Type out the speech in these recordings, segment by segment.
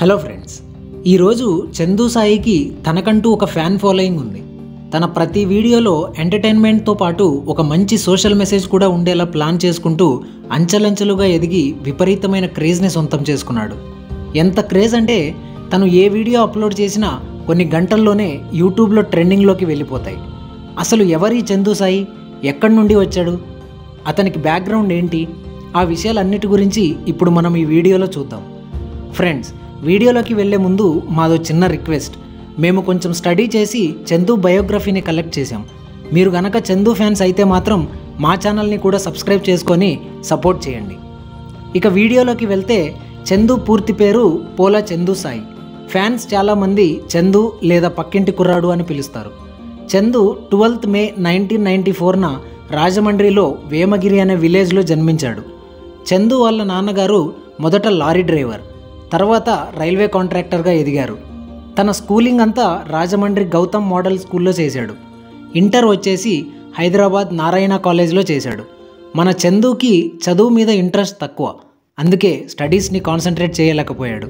hello friends ఈరోజు చందు సాయికి తనకంటూ ఒక ఫ్యాన్ ఫాలోయింగ్ ఉంది తన ప్రతి వీడియోలో ఎంటర్టైన్మెంట్తో పాటు ఒక మంచి సోషల్ మెసేజ్ కూడా ఉండేలా ప్లాన్ చేసుకుంటూ అంచెలంచెలుగా ఎదిగి విపరీతమైన క్రేజ్ని సొంతం చేసుకున్నాడు ఎంత క్రేజ్ అంటే తను ఏ వీడియో అప్లోడ్ చేసినా కొన్ని గంటల్లోనే యూట్యూబ్లో ట్రెండింగ్లోకి వెళ్ళిపోతాయి అసలు ఎవరి చందు సాయి ఎక్కడి నుండి వచ్చాడు అతనికి బ్యాక్గ్రౌండ్ ఏంటి ఆ విషయాలన్నిటి గురించి ఇప్పుడు మనం ఈ వీడియోలో చూద్దాం ఫ్రెండ్స్ వీడియోలోకి వెళ్ళే ముందు మాదో చిన్న రిక్వెస్ట్ మేము కొంచెం స్టడీ చేసి చందు బయోగ్రఫీని కలెక్ట్ చేశాం మీరు గనక చందు ఫ్యాన్స్ అయితే మాత్రం మా ఛానల్ని కూడా సబ్స్క్రైబ్ చేసుకొని సపోర్ట్ చేయండి ఇక వీడియోలోకి వెళ్తే చందు పూర్తి పేరు పోలా చందు సాయి ఫ్యాన్స్ చాలామంది చందు లేదా పక్కింటి కుర్రాడు అని పిలుస్తారు Chandu twelfth May nineteen ninety ఫోర్న రాజమండ్రిలో వేమగిరి అనే విలేజ్లో జన్మించాడు చందు వాళ్ళ నాన్నగారు మొదట లారీ డ్రైవర్ తర్వాత రైల్వే కాంట్రాక్టర్గా ఎదిగారు తన స్కూలింగ్ అంతా రాజమండ్రి గౌతమ్ మోడల్ స్కూల్లో చేశాడు ఇంటర్ వచ్చేసి హైదరాబాద్ నారాయణ కాలేజ్లో చేశాడు మన చందుకి చదువు మీద ఇంట్రెస్ట్ తక్కువ అందుకే స్టడీస్ని కాన్సన్ట్రేట్ చేయలేకపోయాడు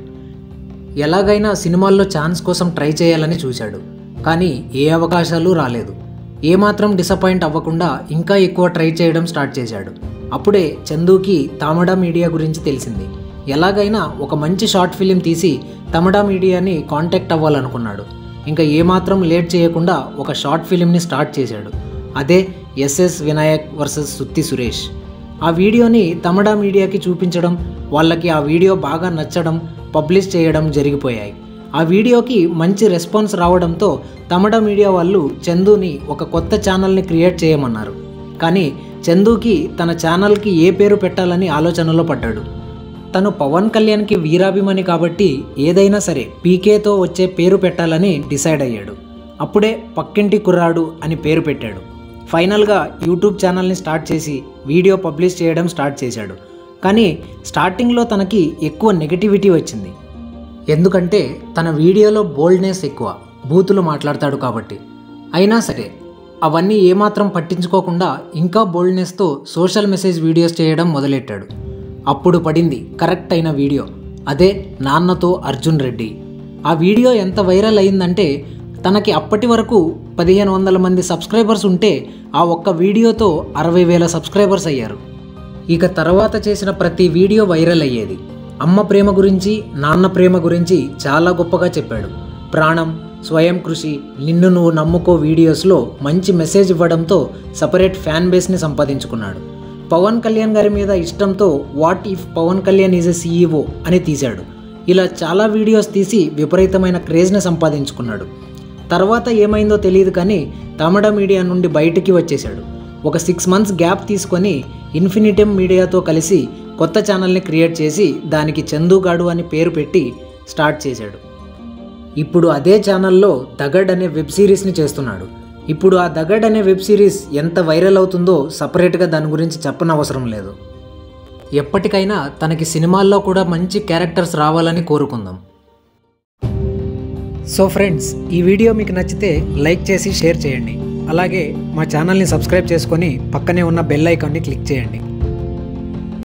ఎలాగైనా సినిమాల్లో ఛాన్స్ కోసం ట్రై చేయాలని చూశాడు కానీ ఏ అవకాశాలు రాలేదు ఏమాత్రం డిసప్పాయింట్ అవ్వకుండా ఇంకా ఎక్కువ ట్రై చేయడం స్టార్ట్ చేశాడు అప్పుడే చందుకి తామడా మీడియా గురించి తెలిసింది ఎలాగైనా ఒక మంచి షార్ట్ ఫిలిం తీసి తమడా మీడియాని కాంటాక్ట్ అవ్వాలనుకున్నాడు ఇంకా ఏమాత్రం లేట్ చేయకుండా ఒక షార్ట్ ఫిలింని స్టార్ట్ చేశాడు అదే ఎస్ఎస్ వినాయక్ వర్సెస్ సుత్తి సురేష్ ఆ వీడియోని తమడా మీడియాకి చూపించడం వాళ్ళకి ఆ వీడియో బాగా నచ్చడం పబ్లిష్ చేయడం జరిగిపోయాయి ఆ వీడియోకి మంచి రెస్పాన్స్ రావడంతో తమడా మీడియా వాళ్ళు చందుని ఒక కొత్త ఛానల్ని క్రియేట్ చేయమన్నారు కానీ చందుకి తన ఛానల్కి ఏ పేరు పెట్టాలని ఆలోచనలో పడ్డాడు తను పవన్ కళ్యాణ్కి వీరాభిమాని కాబట్టి ఏదైనా సరే పీకేతో వచ్చే పేరు పెట్టాలని డిసైడ్ అయ్యాడు అప్పుడే పక్కింటి కుర్రాడు అని పేరు పెట్టాడు ఫైనల్గా యూట్యూబ్ ఛానల్ని స్టార్ట్ చేసి వీడియో పబ్లిష్ చేయడం స్టార్ట్ చేశాడు కానీ స్టార్టింగ్లో తనకి ఎక్కువ నెగటివిటీ వచ్చింది ఎందుకంటే తన వీడియోలో బోల్డ్నెస్ ఎక్కువ బూతులు మాట్లాడతాడు కాబట్టి అయినా సరే అవన్నీ ఏమాత్రం పట్టించుకోకుండా ఇంకా బోల్డ్నెస్తో సోషల్ మెసేజ్ వీడియోస్ చేయడం మొదలెట్టాడు అప్పుడు పడింది కరెక్ట్ అయిన వీడియో అదే నాన్నతో అర్జున్ రెడ్డి ఆ వీడియో ఎంత వైరల్ అయిందంటే తనకి అప్పటి వరకు పదిహేను వందల మంది సబ్స్క్రైబర్స్ ఉంటే ఆ ఒక్క వీడియోతో అరవై వేల సబ్స్క్రైబర్స్ అయ్యారు ఇక తర్వాత చేసిన ప్రతి వీడియో వైరల్ అయ్యేది అమ్మ ప్రేమ గురించి నాన్న ప్రేమ గురించి చాలా గొప్పగా చెప్పాడు ప్రాణం స్వయం కృషి నిన్ను నువ్వు నమ్ముకో వీడియోస్లో మంచి మెసేజ్ ఇవ్వడంతో సపరేట్ ఫ్యాన్ బేస్ని సంపాదించుకున్నాడు పవన్ కళ్యాణ్ గారి మీద ఇష్టంతో what if Pawan Kalyan is a CEO అని తీశాడు ఇలా చాలా వీడియోస్ తీసి విపరీతమైన క్రేజ్ని సంపాదించుకున్నాడు తర్వాత ఏమైందో తెలియదు కానీ తమిళ మీడియా నుండి బయటికి వచ్చేశాడు ఒక సిక్స్ మంత్స్ గ్యాప్ తీసుకొని ఇన్ఫినిటమ్ మీడియాతో కలిసి కొత్త ఛానల్ని క్రియేట్ చేసి దానికి చందుగాడు అని పేరు పెట్టి స్టార్ట్ చేశాడు ఇప్పుడు అదే ఛానల్లో దగడ్ అనే వెబ్ సిరీస్ని చేస్తున్నాడు ఇప్పుడు ఆ దగడ్ అనే వెబ్ సిరీస్ ఎంత వైరల్ అవుతుందో సపరేట్గా దాని గురించి చెప్పనవసరం లేదు ఎప్పటికైనా తనకి సినిమాల్లో కూడా మంచి క్యారెక్టర్స్ రావాలని కోరుకుందాం సో ఫ్రెండ్స్ ఈ వీడియో మీకు నచ్చితే లైక్ చేసి షేర్ చేయండి అలాగే మా ఛానల్ని సబ్స్క్రైబ్ చేసుకొని పక్కనే ఉన్న బెల్ ఐకాన్ని క్లిక్ చేయండి